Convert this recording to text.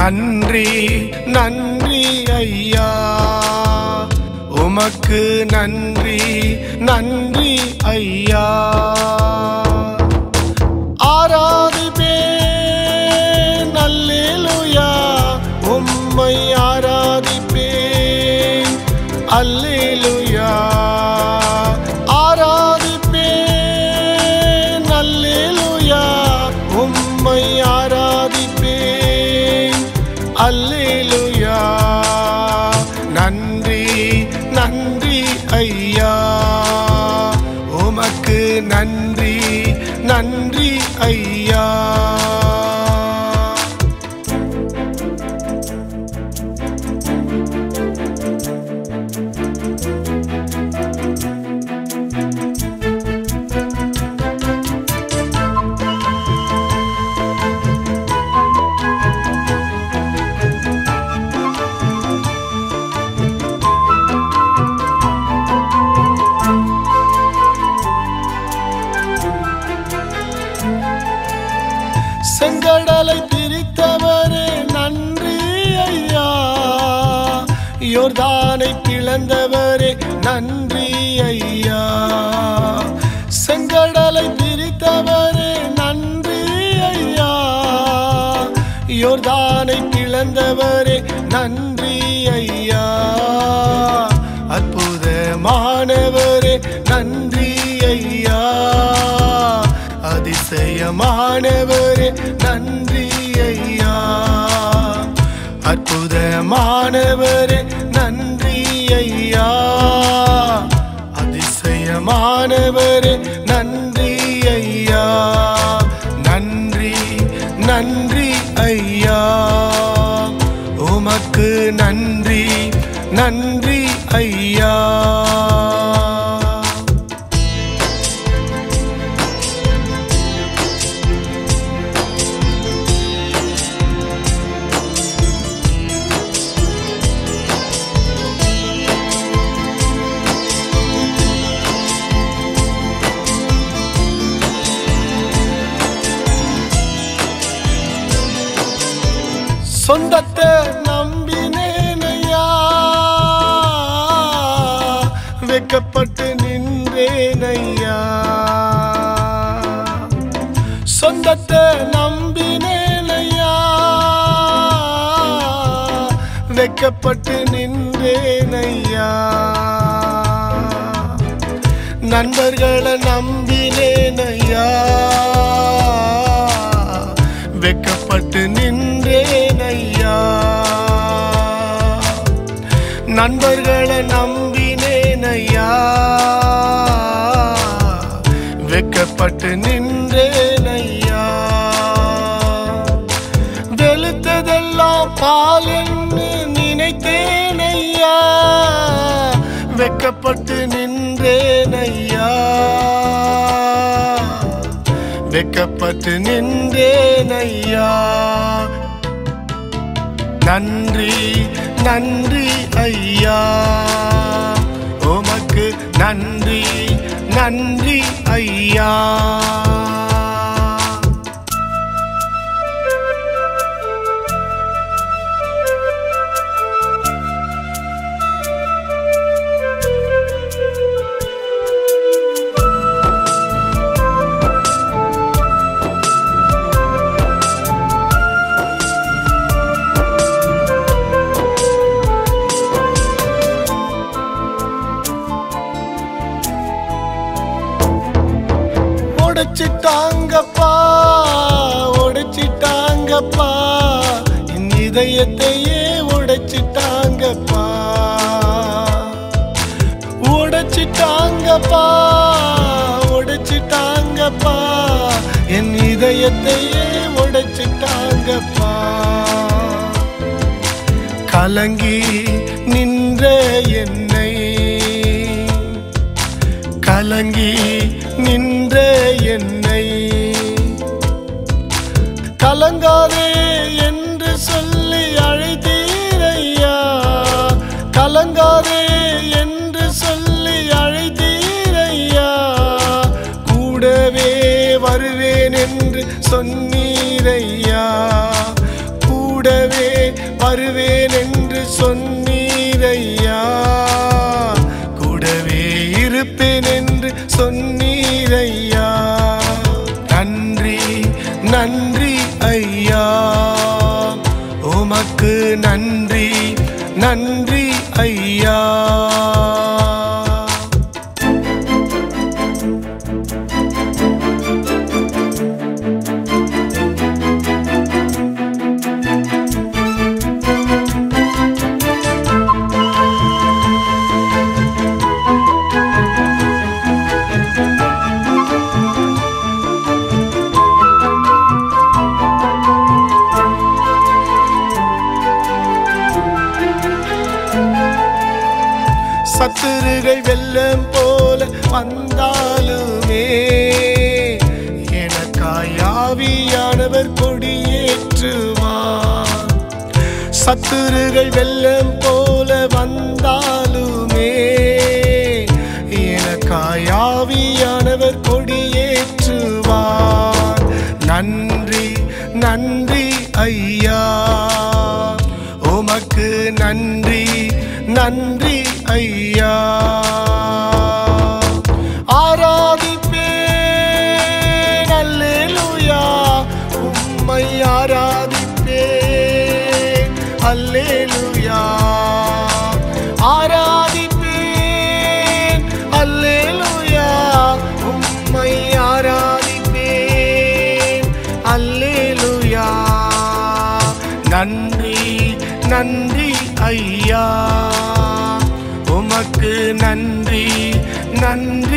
நன்றி நன்றி ஐயா உமக்கு நன்றி நன்றி ஐயா ஆராதிப்பேன் அல்லேலூயா உம்மை ஆராதிப்பேன் அல்லேலூயா ஆராதிப்பேன் அல்லேலூயா உம்மை ஆராதிப்பேன் அல்லேலூயா நன்றி நன்றி ஐயா உமக்கு நன்றி நன்றி ஐயா செங்கடலை பிரித்தவரே நன்றி ஐயா யோர்தானை பிளந்தவரே நன்றி ஐயா செங்கடலை பிரித்தவரே நன்றி ஐயா யோர்தானை பிளந்தவரே நன்றி ஐயா அற்புதமானவரே நன்றி ஐயா அதிசயமானவரே நன்றி ஐயா அற்புதமானவரே நன்றி ஐயா அதிசயமானவரே நன்றி ஐயா நன்றி நன்றி ஐயா உமக்கு நன்றி நன்றி ஐயா சொந்தத்தை நம்பினேனையா வெக்கப்பட்டு நின்றேனையா சொந்தத்தை நம்பினேனையா வெக்கப்பட்டு நின்றேனையா நண்பர்களை நம்பினேனையா வெக்கப்பட்டு நின்றேனையா நண்பர்களை நம்பினேனையா வெக்கப்பட்டு நின்றேனையா வெளுத்ததெல்லாம் பால் என்று நினைத்தேனையா வெக்கப்பட்டு நின்றேனையா வெக்கப்பட்டு நின்றேனையா நன்றி நன்றி ஐயா உமக்கு நன்றி நன்றி ஐயா உடைச்சிட்டாங்கப்பா உடைச்சிட்டாங்கப்பா என் இதயத்தையே உடைச்சிட்டாங்கப்பா உடைச்சிட்டாங்கப்பா உடைச்சிட்டாங்கப்பா என் இதயத்தையே உடைச்சிட்டாங்கப்பா கலங்கி நின்ற என்னை கலங்கி நின்ற என்னை கலங்காதே என்று சொல்லி அழைத்தீரையா கலங்காதே என்று சொல்லி அழைத்தீரையா கூடவே வருவேன் என்று சொன்னீரையா கூடவே வருவேன் என்று சொன்னீரையா கூடவே இருப்பேன் என்று சொன்னீரையா நன்றி நன்றி ஐயா உமக்கு நன்றி நன்றி ஐயா சத்துருகை வெள்ளம் போல வந்தாலுமே எனக்காய் ஆவியானவர் கொடியேற்றுவார் சத்துருகள் வெள்ளம் போல வந்தாலுமே எனக்காய் ஆவியானவர் கொடியேற்றுவார் நன்றி நன்றி ஐயா உமக்கு நன்றி நன்றி ஐயா ஆராதிப்பேன் அல்லேலூயா உம்மை ஆராதிப்பேன் அல்லேலூயா ஆராதிப்பேன் அல்லேலூயா உம்மை ஆராதிப்பேன் அல்லேலூயா நன்றி நன்றி ஐயா உமக்கு நன்றி நன்றி